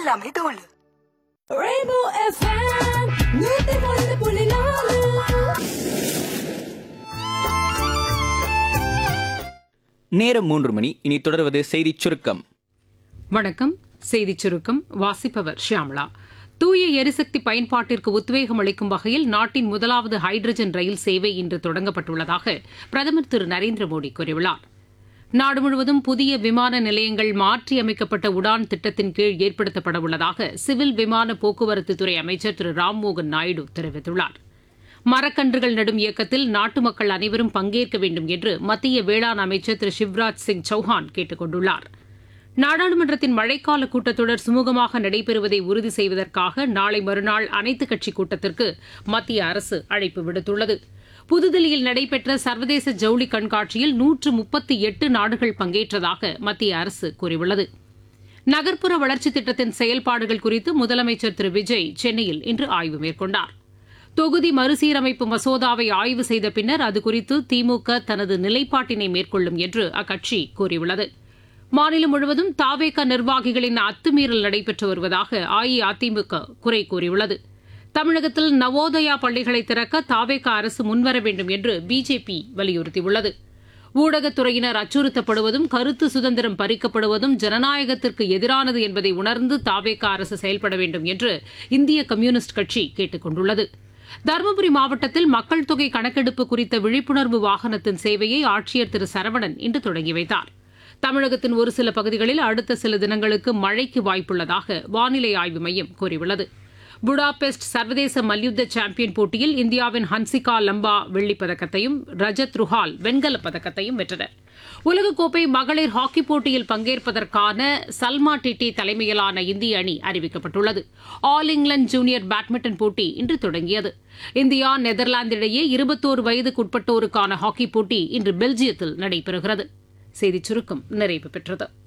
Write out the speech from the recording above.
எல்லாமே தோல் Rainbow FM, நூத்தி ஒன்று புள்ளி நாலு நேரம் மூன்று மணி இனி தொடர்வது செய்திச் சுருக்கம் வணக்கம் செய்திச் சுருக்கம் வாசிப்பவர் ஷியாம்லா தூய எரிசக்தி பயன்பாட்டிற்கு உத்வேகம் அளிக்கும் வகையில் நாட்டின் முதலாவது ஹைட்ரஜன் ரயில் சேவை இன்று தொடங்கப்பட்டுள்ளதாக பிரதமர் திரு நரேந்திர மோடி கூறியுள்ளார் நாடு முழுவதும் புதிய விமான நிலையங்கள் மாற்றியமைக்கப்பட்ட உடான் திட்டத்தின் கீழ் ஏற்படுத்தப்பட உள்ளதாக சிவில் விமான போக்குவரத்துத்துறை அமைச்சர் திரு ராம்மோகன் நாயுடு தெரிவித்துள்ளார் மரக்கன்றுகள் நடும் இயக்கத்தில் நாட்டு மக்கள் அனைவரும் பங்கேற்க வேண்டும் என்று மத்திய வேளாண் அமைச்சர் திரு சிவராஜ் சிங் சௌஹான் கேட்டுக் கொண்டுள்ளார் நாடாளுமன்றத்தின் மழைக்கால கூட்டத்தொடர் சுமூகமாக நடைபெறுவதை உறுதி செய்வதற்காக நாளை மறுநாள் அனைத்துக் கட்சி கூட்டத்திற்கு மத்திய அரசு அழைப்பு விடுத்துள்ளது புதுதில்லியில் நடைபெற்ற சர்வதேச ஜவுளி கண்காட்சியில் நூற்று முப்பத்தி எட்டு நாடுகள் பங்கேற்றதாக மத்திய அரசு கூறியுள்ளது நகர்ப்புற வளர்ச்சித் திட்டத்தின் செயல்பாடுகள் குறித்து முதலமைச்சர் திரு விஜய் சென்னையில் இன்று ஆய்வு மேற்கொண்டார் தொகுதி மறுசீரமைப்பு மசோதாவை ஆய்வு செய்த பின்னர் அது குறித்து திமுக தனது நிலைப்பாட்டினை மேற்கொள்ளும் என்று அக்கட்சி கூறியுள்ளது மாநிலம் முழுவதும் தாவேக நிர்வாகிகளின் அத்துமீறல் நடைபெற்று வருவதாக அஇஅதிமுக குறை கூறியுள்ளது தமிழகத்தில் நவோதயா பள்ளிகளை திறக்க தாவேக அரசு முன்வர வேண்டும் என்று பிஜேபி வலியுறுத்தியுள்ளது ஊடகத்துறையினர் அச்சுறுத்தப்படுவதும் கருத்து சுதந்திரம் பறிக்கப்படுவதும் ஜனநாயகத்திற்கு எதிரானது என்பதை உணர்ந்து தாவேக அரசு செயல்பட வேண்டும் என்று இந்திய கம்யூனிஸ்ட் கட்சி கேட்டுக் கொண்டுள்ளது தருமபுரி மாவட்டத்தில் மக்கள் தொகை கணக்கெடுப்பு குறித்த விழிப்புணர்வு வாகனத்தின் சேவையை ஆட்சியர் திரு சரவணன் இன்று தொடங்கி வைத்தார் தமிழகத்தின் ஒரு சில பகுதிகளில் அடுத்த சில தினங்களுக்கு மழைக்கு வாய்ப்புள்ளதாக வானிலை ஆய்வு மையம் கூறியுள்ளது புடாபெஸ்ட் சர்வதேச மல்யுத்த சாம்பியன் போட்டியில் இந்தியாவின் ஹன்சிகா லம்பா வெள்ளிப் பதக்கத்தையும் ரஜத் ருஹால் வெண்கலப் பதக்கத்தையும் வென்றனர் உலகக்கோப்பை மகளிர் ஹாக்கி போட்டியில் பங்கேற்பதற்கான சல்மா டிட்டி தலைமையிலான இந்திய அணி அறிவிக்கப்பட்டுள்ளது ஆல் இங்கிலாந்து ஜூனியர் பேட்மிண்டன் போட்டி இன்று தொடங்கியது இந்தியா நெதர்லாந்து இடையே இருபத்தோரு வயதுக்குட்பட்டோருக்கான ஹாக்கி போட்டி இன்று பெல்ஜியத்தில் நடைபெறுகிறது செய்திச் சுருக்கம் நிறைவு பெற்றது